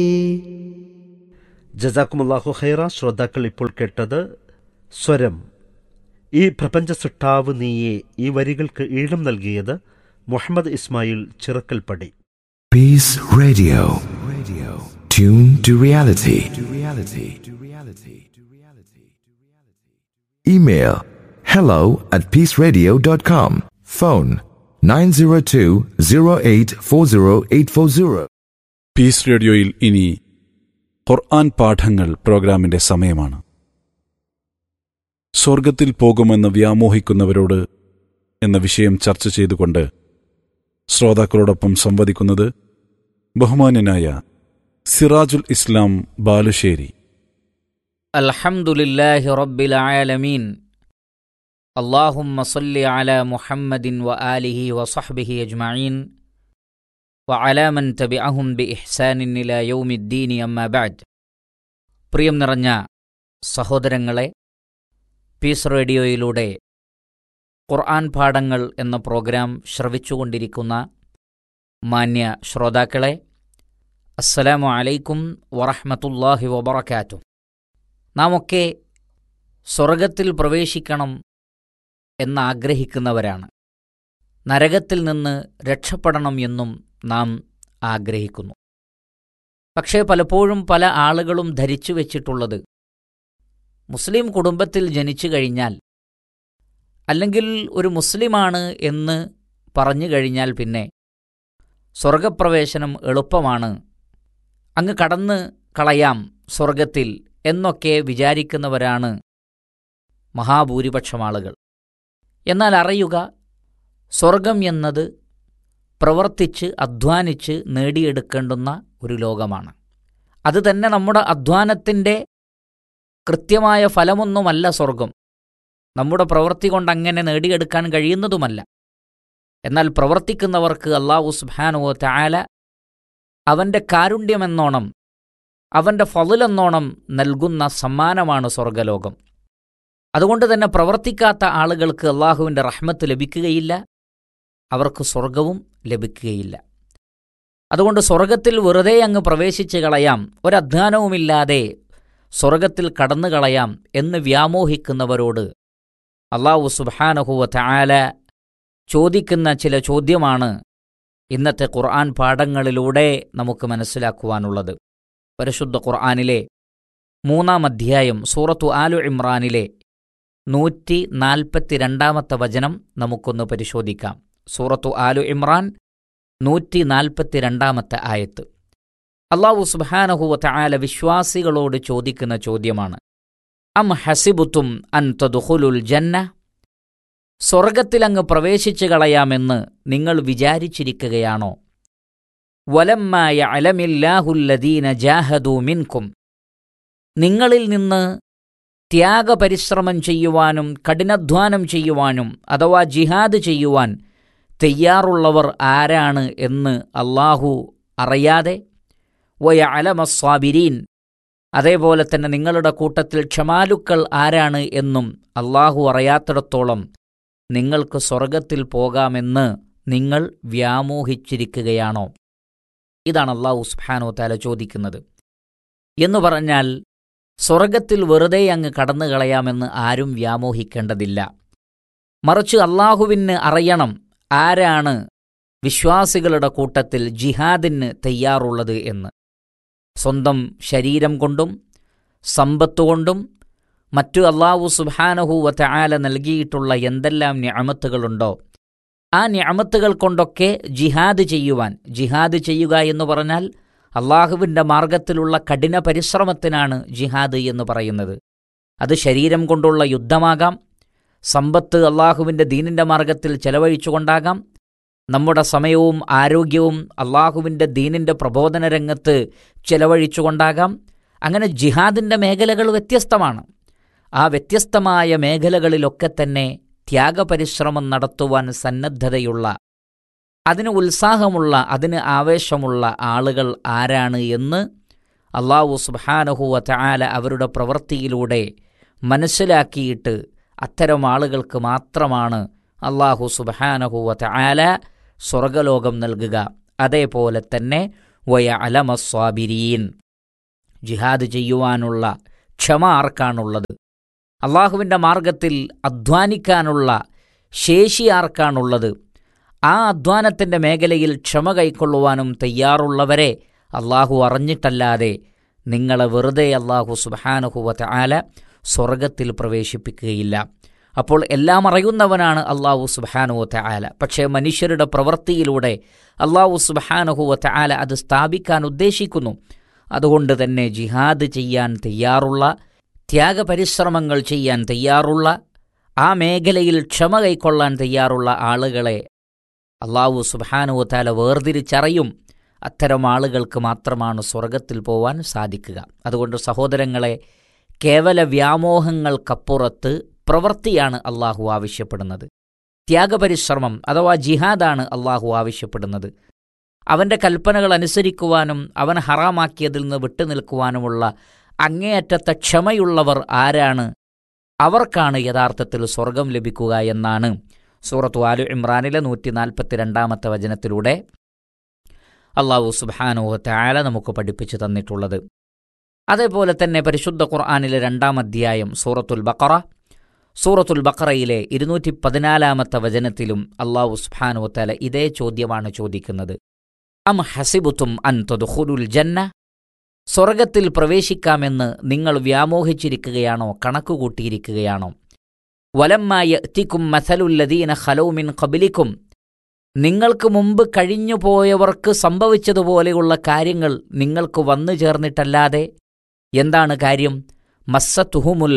ജസാക്കുമുല്ലാഹു ഖൈറ ശ്രോതാക്കൾ ഇപ്പോൾ കേട്ടത് സ്വരം ഈ പ്രപഞ്ച സൃഷ്ടാവ് നീയെ ഈ വരികൾക്ക് ഈണം നൽകിയത് Muhammad Ismail Chirakkalpadi Peace Radio. Radio. Tune to reality. To reality. To reality. To reality. Email hello at peaceradio.com. Phone 902-0840840. Peace റേഡിയോയിൽ ഇനി ഖുർആൻ പാഠങ്ങൾ പ്രോഗ്രാമിന്റെ സമയമാണ് സ്വർഗത്തിൽ പോകുമെന്ന് വ്യാമോഹിക്കുന്നവരോട് എന്ന വിഷയം ചർച്ച ചെയ്തുകൊണ്ട് ശ്രോതാക്കളോടൊപ്പം സംവദിക്കുന്നത് ബഹുമാന്യനായ സിറാജുൽ ഇസ്ലാം ബാലുശ്ശേരി الحمد لله رب العالمين اللهم صل على محمد وآله وصحبه أجمعين وعلى من تبعهم بإحسان إلى يوم الدين أما بعد പ്രിയം നിറഞ്ഞ സഹോദരങ്ങളെ പീസ് റേഡിയോയിലൂടെ ഖുർആൻ പാഠങ്ങൾ എന്ന പ്രോഗ്രാം ശ്രവിച്ചുകൊണ്ടിരിക്കുന്ന മാന്യ ശ്രോതാക്കളെ അസ്സലാമു അലൈക്കും വറഹ്മത്തുള്ളാഹി വബറകാതുഹു നാം ഒക്കെ സ്വർഗത്തിൽ പ്രവേശിക്കണം എന്നാഗ്രഹിക്കുന്നവരാണ് നരകത്തിൽ നിന്ന് രക്ഷപ്പെടണം എന്നും നാം ആഗ്രഹിക്കുന്നു പക്ഷേ പലപ്പോഴും പല ആളുകളും ധരിച്ചു വച്ചിട്ടുള്ളത് മുസ്ലിം കുടുംബത്തിൽ ജനിച്ചു കഴിഞ്ഞാൽ അല്ലെങ്കിൽ ഒരു മുസ്ലിമാണ് എന്ന് പറഞ്ഞു കഴിഞ്ഞാൽ പിന്നെ സ്വർഗപ്രവേശനം എളുപ്പമാണ് അങ്ങ് കടന്ന് കളയാം സ്വർഗത്തിൽ എന്നൊക്കെ വിചാരിക്കുന്നവരാണ് മഹാഭൂരിപക്ഷം ആളുകൾ എന്നാൽ അറിയുക സ്വർഗം എന്നത് പ്രവർത്തിച്ച് അധ്വാനിച്ച് നേടിയെടുക്കേണ്ടുന്ന ഒരു ലോകമാണ് അത് തന്നെ നമ്മുടെ അധ്വാനത്തിൻ്റെ കൃത്യമായ ഫലമൊന്നുമല്ല സ്വർഗം നമ്മുടെ പ്രവൃത്തി കൊണ്ട് അങ്ങനെ നേടിയെടുക്കാൻ കഴിയുന്നതുമല്ല എന്നാൽ പ്രവർത്തിക്കുന്നവർക്ക് അള്ളാഹു സുബ്ഹാനഹു തആല അവൻ്റെ കാരുണ്യമെന്നോണം അവൻ്റെ ഫതിലെന്നോണം നൽകുന്ന സമ്മാനമാണ് സ്വർഗലോകം അതുകൊണ്ട് തന്നെ പ്രവർത്തിക്കാത്ത ആളുകൾക്ക് അള്ളാഹുവിൻ്റെ റഹ്മത്ത് ലഭിക്കുകയില്ല അവർക്ക് സ്വർഗവും ലഭിക്കുകയില്ല അതുകൊണ്ട് സ്വർഗത്തിൽ വെറുതെ അങ്ങ് പ്രവേശിച്ച് കളയാം ഒരധ്വാനവുമില്ലാതെ സ്വർഗത്തിൽ കടന്നു കളയാം എന്ന് വ്യാമോഹിക്കുന്നവരോട് അള്ളാഹു സുബാനഹുവ തആല ചോദിക്കുന്ന ചില ചോദ്യമാണ് ഇന്നത്തെ ഖുർആൻ പാഠങ്ങളിലൂടെ നമുക്ക് മനസ്സിലാക്കുവാനുള്ളത് പരിശുദ്ധ ഖുർആനിലെ മൂന്നാം അധ്യായം സൂറത്തു ആലു ഇമ്രാനിലെ നൂറ്റി നാൽപ്പത്തിരണ്ടാമത്തെ വചനം നമുക്കൊന്ന് പരിശോധിക്കാം സൂറത്തു ആലു ഇമ്രാൻ നൂറ്റി നാൽപ്പത്തിരണ്ടാമത്തെ ആയത്ത് അള്ളാഹു സുബാനഹുവ തആല വിശ്വാസികളോട് ചോദിക്കുന്ന ചോദ്യമാണ് അം ഹസിബുത്തും അൻ തദുഖുലുൽ ജന്ന സ്വർഗത്തിലങ്ങ് പ്രവേശിച്ചു കളയാമെന്ന് നിങ്ങൾ വിചാരിച്ചിരിക്കുകയാണോ വലമ്മായ അലമില്ലാഹുല്ലദീന ജാഹദൂ മിൻകും നിങ്ങളിൽ നിന്ന് ത്യാഗപരിശ്രമം ചെയ്യുവാനും കഠിനാധ്വാനം ചെയ്യുവാനും അഥവാ ജിഹാദ് ചെയ്യുവാൻ തയ്യാറുള്ളവർ ആരാണ് എന്ന് അള്ളാഹു അറിയാതെ വയ അലമസ്വാബിരീൻ അതേപോലെ തന്നെ നിങ്ങളുടെ കൂട്ടത്തിൽ ക്ഷമാലുക്കൾ ആരാണ് എന്നും അള്ളാഹു അറിയാത്തിടത്തോളം നിങ്ങൾക്ക് സ്വർഗത്തിൽ പോകാമെന്ന് നിങ്ങൾ വ്യാമോഹിച്ചിരിക്കുകയാണോ ഇതാണ് അള്ളാഹു സുബ്ഹാനോ താല ചോദിക്കുന്നത് എന്നു പറഞ്ഞാൽ സ്വർഗത്തിൽ വെറുതെ അങ്ങ് കടന്നു കളയാമെന്ന് ആരും വ്യാമോഹിക്കേണ്ടതില്ല മറിച്ച് അള്ളാഹുവിന് അറിയണം ആരാണ് വിശ്വാസികളുടെ കൂട്ടത്തിൽ ജിഹാദിന് തയ്യാറുള്ളത് എന്ന് സ്വന്തം ശരീരം കൊണ്ടും സമ്പത്തുകൊണ്ടും മറ്റു അള്ളാഹു സുബാനഹു വതആല നൽകിയിട്ടുള്ള എന്തെല്ലാം ഞാമത്തുകളുണ്ടോ ആ ഞാമത്തുകൾ കൊണ്ടൊക്കെ ജിഹാദ് ചെയ്യുവാൻ ജിഹാദ് ചെയ്യുക എന്ന് പറഞ്ഞാൽ അള്ളാഹുവിൻ്റെ മാർഗത്തിലുള്ള കഠിന പരിശ്രമത്തിനാണ് ജിഹാദ് എന്ന് പറയുന്നത് അത് ശരീരം കൊണ്ടുള്ള യുദ്ധമാകാം സമ്പത്ത് അള്ളാഹുവിൻ്റെ ദീനിൻ്റെ മാർഗത്തിൽ ചെലവഴിച്ചുകൊണ്ടാകാം നമ്മുടെ സമയവും ആരോഗ്യവും അള്ളാഹുവിൻ്റെ ദീനിൻ്റെ പ്രബോധന രംഗത്ത് ചെലവഴിച്ചുകൊണ്ടാകാം അങ്ങനെ ജിഹാദിൻ്റെ മേഖലകൾ വ്യത്യസ്തമാണ് ആ വ്യത്യസ്തമായ മേഖലകളിലൊക്കെ തന്നെ ത്യാഗപരിശ്രമം നടത്തുവാൻ സന്നദ്ധതയുള്ള അതിന് ഉത്സാഹമുള്ള അതിന് ആവേശമുള്ള ആളുകൾ ആരാണ് എന്ന് അള്ളാഹു സുബാനഹുവ തആല അവരുടെ പ്രവൃത്തിയിലൂടെ മനസ്സിലാക്കിയിട്ട് അത്തരം ആളുകൾക്ക് മാത്രമാണ് അള്ളാഹു സുബാനഹുവ തആല സ്വർഗലോകം നൽകുക അതേപോലെ തന്നെ വയ അലമസ്വാബിരീൻ ജിഹാദ് ചെയ്യുവാനുള്ള ക്ഷമ ആർക്കാണുള്ളത് അള്ളാഹുവിൻ്റെ മാർഗത്തിൽ അധ്വാനിക്കാനുള്ള ശേഷി ആർക്കാണുള്ളത് ആ അധ്വാനത്തിൻ്റെ മേഖലയിൽ ക്ഷമ കൈക്കൊള്ളുവാനും തയ്യാറുള്ളവരെ അള്ളാഹു അറിഞ്ഞിട്ടല്ലാതെ നിങ്ങളെ വെറുതെ അള്ളാഹു സുബാനുഹുവത്ത് ആല സ്വർഗത്തിൽ പ്രവേശിപ്പിക്കുകയില്ല അപ്പോൾ എല്ലാം അറിയുന്നവനാണ് അള്ളാഹു സുബാനുവത്ത് ആല പക്ഷേ മനുഷ്യരുടെ പ്രവൃത്തിയിലൂടെ അള്ളാഹു സുബാനുഹുവത്ത് ആല അത് സ്ഥാപിക്കാൻ ഉദ്ദേശിക്കുന്നു അതുകൊണ്ട് തന്നെ ജിഹാദ് ചെയ്യാൻ തയ്യാറുള്ള ത്യാഗപരിശ്രമങ്ങൾ ചെയ്യാൻ തയ്യാറുള്ള ആ മേഖലയിൽ ക്ഷമ കൈക്കൊള്ളാൻ തയ്യാറുള്ള ആളുകളെ അള്ളാഹു സുബാനുവത്താല വേർതിരിച്ചറിയും അത്തരം ആളുകൾക്ക് മാത്രമാണ് സ്വർഗത്തിൽ പോവാൻ സാധിക്കുക അതുകൊണ്ട് സഹോദരങ്ങളെ കേവല വ്യാമോഹങ്ങൾക്കപ്പുറത്ത് പ്രവൃത്തിയാണ് അള്ളാഹു ആവശ്യപ്പെടുന്നത് ത്യാഗപരിശ്രമം അഥവാ ജിഹാദാണ് അള്ളാഹു ആവശ്യപ്പെടുന്നത് അവൻ്റെ കൽപ്പനകൾ അനുസരിക്കുവാനും അവൻ ഹറാമാക്കിയതിൽ നിന്ന് വിട്ടുനിൽക്കുവാനുമുള്ള അങ്ങേയറ്റത്തെ ക്ഷമയുള്ളവർ ആരാണ് അവർക്കാണ് യഥാർത്ഥത്തിൽ സ്വർഗം ലഭിക്കുക എന്നാണ് സൂറത്തു ആലു ഇമ്രാനിലെ നൂറ്റി നാൽപ്പത്തിരണ്ടാമത്തെ വചനത്തിലൂടെ അള്ളാഹു സുബാനുഹത്തായ നമുക്ക് പഠിപ്പിച്ചു തന്നിട്ടുള്ളത് അതേപോലെ തന്നെ പരിശുദ്ധ ഖുർആാനിലെ രണ്ടാം അധ്യായം സൂറത്തുൽ ബക്കറ സൂറത്തുൽ ബക്കറയിലെ ഇരുന്നൂറ്റി പതിനാലാമത്തെ വചനത്തിലും അള്ളാഹു സുബാനുവത്തല ഇതേ ചോദ്യമാണ് ചോദിക്കുന്നത് അം ഹസിബുത്തും അൻ തൊതുഹുലുൽ ജന്ന സ്വർഗത്തിൽ പ്രവേശിക്കാമെന്ന് നിങ്ങൾ വ്യാമോഹിച്ചിരിക്കുകയാണോ കണക്കുകൂട്ടിയിരിക്കുകയാണോ വലമ്മായ എത്തിക്കും മസലുല്ലദീന ഹലൗമിൻ കബിലിക്കും നിങ്ങൾക്ക് മുമ്പ് കഴിഞ്ഞു പോയവർക്ക് സംഭവിച്ചതുപോലെയുള്ള കാര്യങ്ങൾ നിങ്ങൾക്ക് വന്നു ചേർന്നിട്ടല്ലാതെ എന്താണ് കാര്യം മസ്സത്തുഹുമുൽ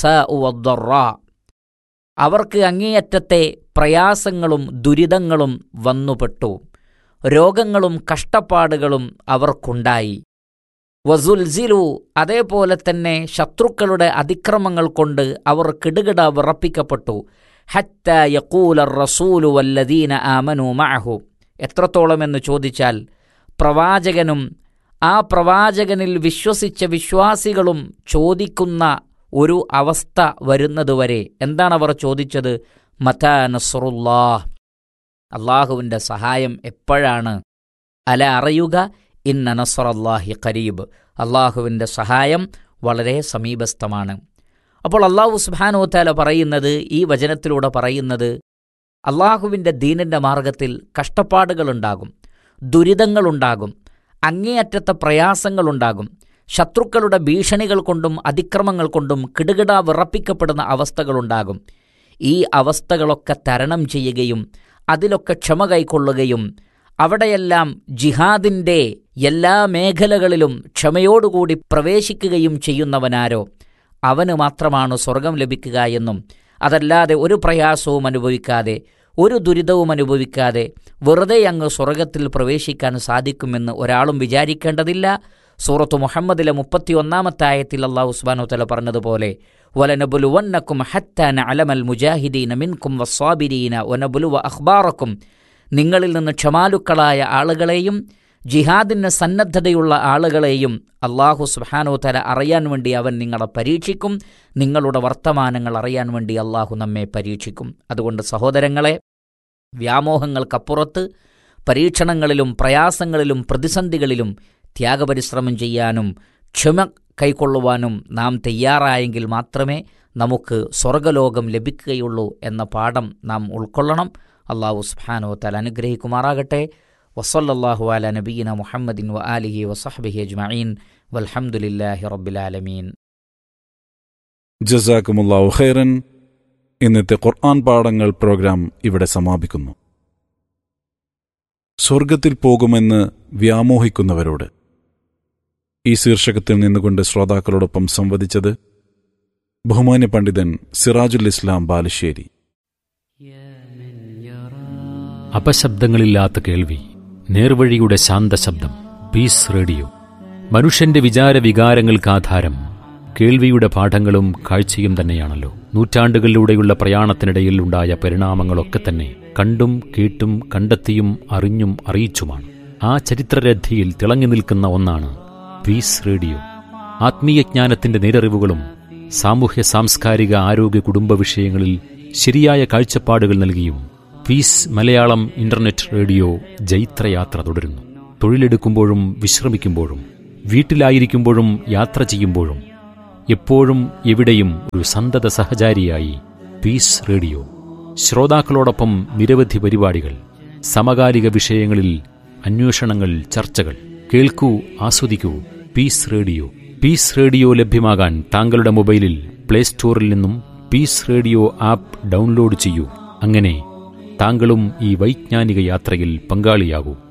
ബഅ്സാഉ അവർക്ക് അങ്ങേയറ്റത്തെ പ്രയാസങ്ങളും ദുരിതങ്ങളും വന്നുപെട്ടു രോഗങ്ങളും കഷ്ടപ്പാടുകളും അവർക്കുണ്ടായി വസുൽസിലു അതേപോലെ തന്നെ ശത്രുക്കളുടെ അതിക്രമങ്ങൾ കൊണ്ട് അവർ കിടുകിട വിറപ്പിക്കപ്പെട്ടു ഹത്ത യക്കൂല റസൂലു വല്ലദീന ആമനു മഅഹു എത്രത്തോളം എന്ന് ചോദിച്ചാൽ പ്രവാചകനും ആ പ്രവാചകനിൽ വിശ്വസിച്ച വിശ്വാസികളും ചോദിക്കുന്ന ഒരു അവസ്ഥ വരുന്നതുവരെ എന്താണ് അവർ ചോദിച്ചത് മതാ നസറുല്ലാഹ് അള്ളാഹുവിൻ്റെ സഹായം എപ്പോഴാണ് അല അറിയുക ഇന്ന നസറല്ലാഹി കരീബ് അള്ളാഹുവിൻ്റെ സഹായം വളരെ സമീപസ്ഥമാണ് അപ്പോൾ അള്ളാഹു സുബാനോത്താല പറയുന്നത് ഈ വചനത്തിലൂടെ പറയുന്നത് അള്ളാഹുവിൻ്റെ ദീനിൻ്റെ മാർഗത്തിൽ കഷ്ടപ്പാടുകളുണ്ടാകും ദുരിതങ്ങളുണ്ടാകും അങ്ങേയറ്റത്തെ പ്രയാസങ്ങളുണ്ടാകും ശത്രുക്കളുടെ ഭീഷണികൾ കൊണ്ടും അതിക്രമങ്ങൾ കൊണ്ടും കിടുകിട വിറപ്പിക്കപ്പെടുന്ന അവസ്ഥകളുണ്ടാകും ഈ അവസ്ഥകളൊക്കെ തരണം ചെയ്യുകയും അതിലൊക്കെ ക്ഷമ കൈക്കൊള്ളുകയും അവിടെയെല്ലാം ജിഹാദിൻ്റെ എല്ലാ മേഖലകളിലും ക്ഷമയോടുകൂടി പ്രവേശിക്കുകയും ചെയ്യുന്നവനാരോ അവന് മാത്രമാണ് സ്വർഗം ലഭിക്കുക എന്നും അതല്ലാതെ ഒരു പ്രയാസവും അനുഭവിക്കാതെ ഒരു ദുരിതവും അനുഭവിക്കാതെ വെറുതെ അങ്ങ് സ്വർഗത്തിൽ പ്രവേശിക്കാൻ സാധിക്കുമെന്ന് ഒരാളും വിചാരിക്കേണ്ടതില്ല സൂറത്തു മുഹമ്മദിലെ മുപ്പത്തിയൊന്നാമത്തെ ആയത്തിൽ അള്ളാഹു ഉസ്മാനു തല പറഞ്ഞതുപോലെ വലനബുലുവന്നക്കും ഹത്താന അലമൽ മുജാഹിദീന മിൻകും വസ്വാബിരീന വനബുലുവ അഖ്ബാറക്കും നിങ്ങളിൽ നിന്ന് ക്ഷമാലുക്കളായ ആളുകളെയും ജിഹാദിന് സന്നദ്ധതയുള്ള ആളുകളെയും അള്ളാഹു സുബാനോ തല അറിയാൻ വേണ്ടി അവൻ നിങ്ങളെ പരീക്ഷിക്കും നിങ്ങളുടെ വർത്തമാനങ്ങൾ അറിയാൻ വേണ്ടി അള്ളാഹു നമ്മെ പരീക്ഷിക്കും അതുകൊണ്ട് സഹോദരങ്ങളെ വ്യാമോഹങ്ങൾക്കപ്പുറത്ത് പരീക്ഷണങ്ങളിലും പ്രയാസങ്ങളിലും പ്രതിസന്ധികളിലും ത്യാഗപരിശ്രമം ചെയ്യാനും ക്ഷമ കൈക്കൊള്ളുവാനും നാം തയ്യാറായെങ്കിൽ മാത്രമേ നമുക്ക് സ്വർഗലോകം ലഭിക്കുകയുള്ളൂ എന്ന പാഠം നാം ഉൾക്കൊള്ളണം അള്ളാഹു സുബാനോ തല അനുഗ്രഹിക്കുമാറാകട്ടെ വസല്ലാഹു അല നബീന മുഹമ്മദിൻ വ ആലിഹി വസഹബിഹി അജ്മഈൻ വൽഹംദുലില്ലാഹി റബ്ബിലാലമീൻ ജസാക്കുമുല്ലാഹു ഖൈറൻ ഇന്നത്തെ ഖുർആൻ പാഠങ്ങൾ പ്രോഗ്രാം ഇവിടെ സമാപിക്കുന്നു സ്വർഗത്തിൽ പോകുമെന്ന് വ്യാമോഹിക്കുന്നവരോട് ഈ ശീർഷകത്തിൽ നിന്നുകൊണ്ട് ശ്രോതാക്കളോടൊപ്പം സംവദിച്ചത് ബഹുമാന്യ പണ്ഡിതൻ സിറാജുൽ ഇസ്ലാം ബാലുശ്ശേരി അപശബ്ദങ്ങളില്ലാത്ത കേൾവി നേർവഴിയുടെ ശാന്തശബ്ദം പീസ് റേഡിയോ മനുഷ്യന്റെ വിചാര വികാരങ്ങൾക്ക് ആധാരം കേൾവിയുടെ പാഠങ്ങളും കാഴ്ചയും തന്നെയാണല്ലോ നൂറ്റാണ്ടുകളിലൂടെയുള്ള പ്രയാണത്തിനിടയിൽ ഉണ്ടായ പരിണാമങ്ങളൊക്കെ തന്നെ കണ്ടും കേട്ടും കണ്ടെത്തിയും അറിഞ്ഞും അറിയിച്ചുമാണ് ആ ചരിത്രരഥിയിൽ തിളങ്ങി നിൽക്കുന്ന ഒന്നാണ് പീസ് റേഡിയോ ആത്മീയജ്ഞാനത്തിന്റെ നേരറിവുകളും സാമൂഹ്യ സാംസ്കാരിക ആരോഗ്യ കുടുംബ വിഷയങ്ങളിൽ ശരിയായ കാഴ്ചപ്പാടുകൾ നൽകിയും പീസ് മലയാളം ഇന്റർനെറ്റ് റേഡിയോ ജൈത്രയാത്ര തുടരുന്നു തൊഴിലെടുക്കുമ്പോഴും വിശ്രമിക്കുമ്പോഴും വീട്ടിലായിരിക്കുമ്പോഴും യാത്ര ചെയ്യുമ്പോഴും എപ്പോഴും എവിടെയും ഒരു സന്തത സഹചാരിയായി പീസ് റേഡിയോ ശ്രോതാക്കളോടൊപ്പം നിരവധി പരിപാടികൾ സമകാലിക വിഷയങ്ങളിൽ അന്വേഷണങ്ങൾ ചർച്ചകൾ കേൾക്കൂ ആസ്വദിക്കൂ പീസ് റേഡിയോ പീസ് റേഡിയോ ലഭ്യമാകാൻ താങ്കളുടെ മൊബൈലിൽ പ്ലേ സ്റ്റോറിൽ നിന്നും പീസ് റേഡിയോ ആപ്പ് ഡൗൺലോഡ് ചെയ്യൂ അങ്ങനെ താങ്കളും ഈ വൈജ്ഞാനിക യാത്രയിൽ പങ്കാളിയാകൂ